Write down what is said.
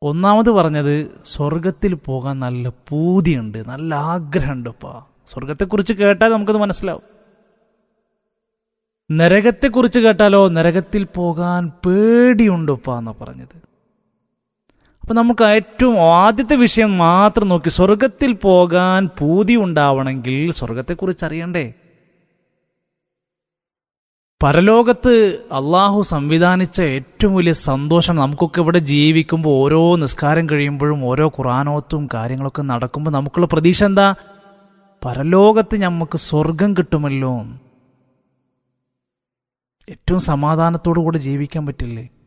ഒന്നാമത് പറഞ്ഞത് സ്വർഗത്തിൽ പോകാൻ നല്ല പൂതിയുണ്ട് നല്ല ആഗ്രഹമുണ്ട് ഇപ്പാ സ്വർഗത്തെക്കുറിച്ച് കേട്ടാൽ നമുക്കത് മനസ്സിലാവും നരകത്തെക്കുറിച്ച് കേട്ടാലോ നരകത്തിൽ പോകാൻ പേടിയുണ്ടപ്പാ എന്നാ പറഞ്ഞത് അപ്പൊ നമുക്ക് ഏറ്റവും ആദ്യത്തെ വിഷയം മാത്രം നോക്കി സ്വർഗത്തിൽ പോകാൻ പൂതി ഉണ്ടാവണമെങ്കിൽ സ്വർഗത്തെക്കുറിച്ച് അറിയണ്ടേ പരലോകത്ത് അള്ളാഹു സംവിധാനിച്ച ഏറ്റവും വലിയ സന്തോഷം നമുക്കൊക്കെ ഇവിടെ ജീവിക്കുമ്പോൾ ഓരോ നിസ്കാരം കഴിയുമ്പോഴും ഓരോ ഖുറാനോത്തും കാര്യങ്ങളൊക്കെ നടക്കുമ്പോൾ നമുക്കുള്ള പ്രതീക്ഷ എന്താ പരലോകത്ത് നമുക്ക് സ്വർഗം കിട്ടുമല്ലോ ഏറ്റവും സമാധാനത്തോടു കൂടെ ജീവിക്കാൻ പറ്റില്ലേ